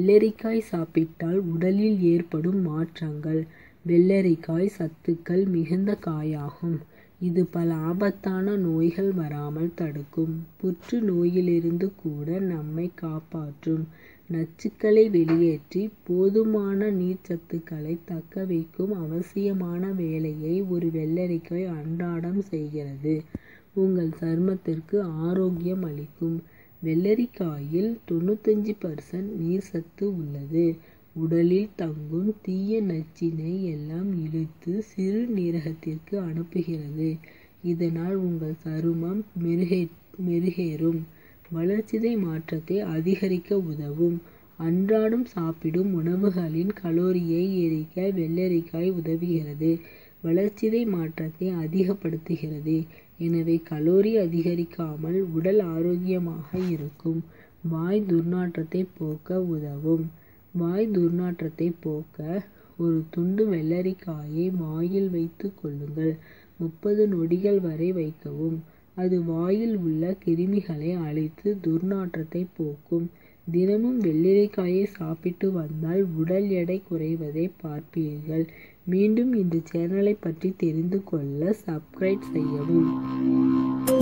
வெள்ளரிக்காய் சாப்பிட்டால் உடலில் ஏற்படும் மாற்றங்கள் வெள்ளரிக்காய் சத்துக்கள் மிகுந்த காயாகும் இது பல ஆபத்தான நோய்கள் வராமல் தடுக்கும் புற்று நோயிலிருந்து கூட நம்மை காப்பாற்றும் நச்சுக்களை வெளியேற்றி போதுமான நீர்ச்சத்துக்களை தக்க வைக்கும் அவசியமான வேலையை ஒரு வெள்ளரிக்காய் அன்றாடம் செய்கிறது உங்கள் சருமத்திற்கு ஆரோக்கியம் அளிக்கும் வெள்ளரிக்காயில் தொண்ணூத்தஞ்சு பர்சன்ட் நீர் சத்து உள்ளது உடலில் தங்கும் தீய நச்சினை எல்லாம் இழுத்து சிறுநீரகத்திற்கு அனுப்புகிறது இதனால் உங்கள் சருமம் மெருகே மெருகேறும் வளர்சிதை மாற்றத்தை அதிகரிக்க உதவும் அன்றாடம் சாப்பிடும் உணவுகளின் கலோரியை எரிக்க வெள்ளரிக்காய் உதவுகிறது வளர்சிதை மாற்றத்தை அதிகப்படுத்துகிறது எனவே கலோரி அதிகரிக்காமல் உடல் ஆரோக்கியமாக இருக்கும் வாய் துர்நாற்றத்தை போக்க உதவும் வாய் துர்நாற்றத்தை போக்க ஒரு துண்டு வெள்ளரிக்காயை வாயில் வைத்து கொள்ளுங்கள் முப்பது நொடிகள் வரை வைக்கவும் அது வாயில் உள்ள கிருமிகளை அழித்து துர்நாற்றத்தை போக்கும் தினமும் வெள்ளரிக்காயை சாப்பிட்டு வந்தால் உடல் எடை குறைவதை பார்ப்பீர்கள் மீண்டும் இந்த சேனலை பற்றி தெரிந்து கொள்ள சப்ஸ்கிரைப் செய்யவும்